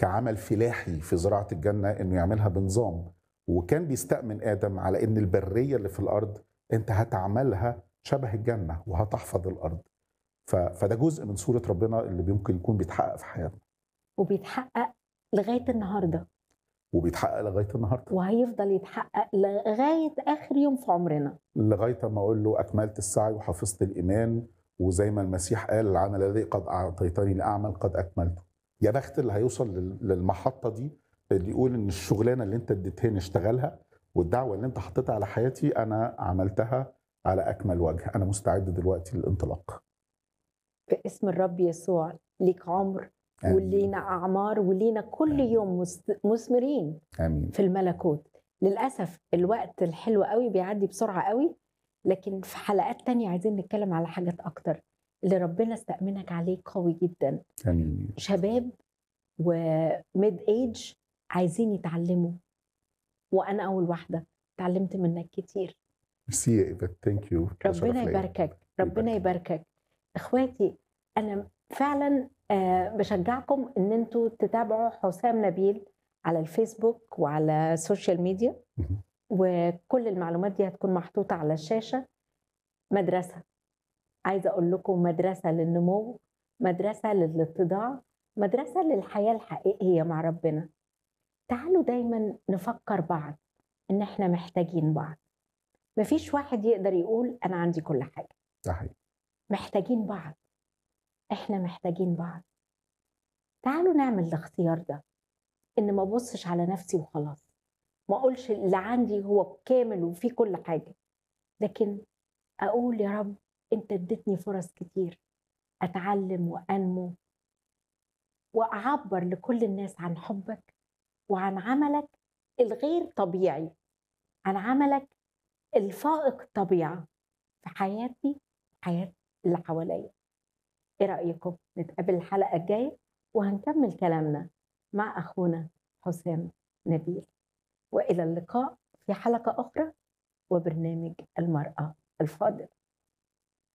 كعمل فلاحي في زراعه الجنه انه يعملها بنظام وكان بيستأمن ادم على ان البريه اللي في الارض انت هتعملها شبه الجنه وهتحفظ الارض ف- فده جزء من صوره ربنا اللي ممكن يكون بيتحقق في حياتنا وبيتحقق لغايه النهارده وبيتحقق لغايه النهارده وهيفضل يتحقق لغايه اخر يوم في عمرنا لغايه ما اقول له اكملت السعي وحفظت الايمان وزي ما المسيح قال العمل الذي قد اعطيتني لاعمل قد اكملته يا بخت اللي هيوصل لل- للمحطه دي اللي يقول ان الشغلانه اللي انت اديتهاني اشتغلها والدعوه اللي انت حطيتها على حياتي انا عملتها على اكمل وجه انا مستعد دلوقتي للانطلاق باسم الرب يسوع ليك عمر آمين. ولينا اعمار ولينا كل آمين. يوم مست- مثمرين امين في الملكوت للاسف الوقت الحلو قوي بيعدي بسرعه قوي لكن في حلقات تانية عايزين نتكلم على حاجات اكتر اللي ربنا استأمنك عليه قوي جدا امين شباب وميد ايج عايزين يتعلموا وانا اول واحده اتعلمت منك كتير ميرسي يا ايفا ثانك يو ربنا يباركك ربنا يباركك اخواتي انا فعلا آه، بشجعكم ان انتوا تتابعوا حسام نبيل على الفيسبوك وعلى السوشيال ميديا مهم. وكل المعلومات دي هتكون محطوطه على الشاشه مدرسه عايزه اقول لكم مدرسه للنمو مدرسه للاتضاع مدرسه للحياه الحقيقيه مع ربنا تعالوا دايما نفكر بعض ان احنا محتاجين بعض مفيش واحد يقدر يقول انا عندي كل حاجه ده حقيقي محتاجين بعض احنا محتاجين بعض تعالوا نعمل الاختيار ده ان ما ابصش على نفسي وخلاص ما اقولش اللي عندي هو كامل وفيه كل حاجه لكن اقول يا رب انت اديتني فرص كتير اتعلم وانمو واعبر لكل الناس عن حبك وعن عملك الغير طبيعي عن عملك الفائق الطبيعه في حياتي حياه اللي حواليا ايه رايكم نتقابل الحلقه الجايه وهنكمل كلامنا مع اخونا حسام نبيل والى اللقاء في حلقه اخرى وبرنامج المراه الفاضله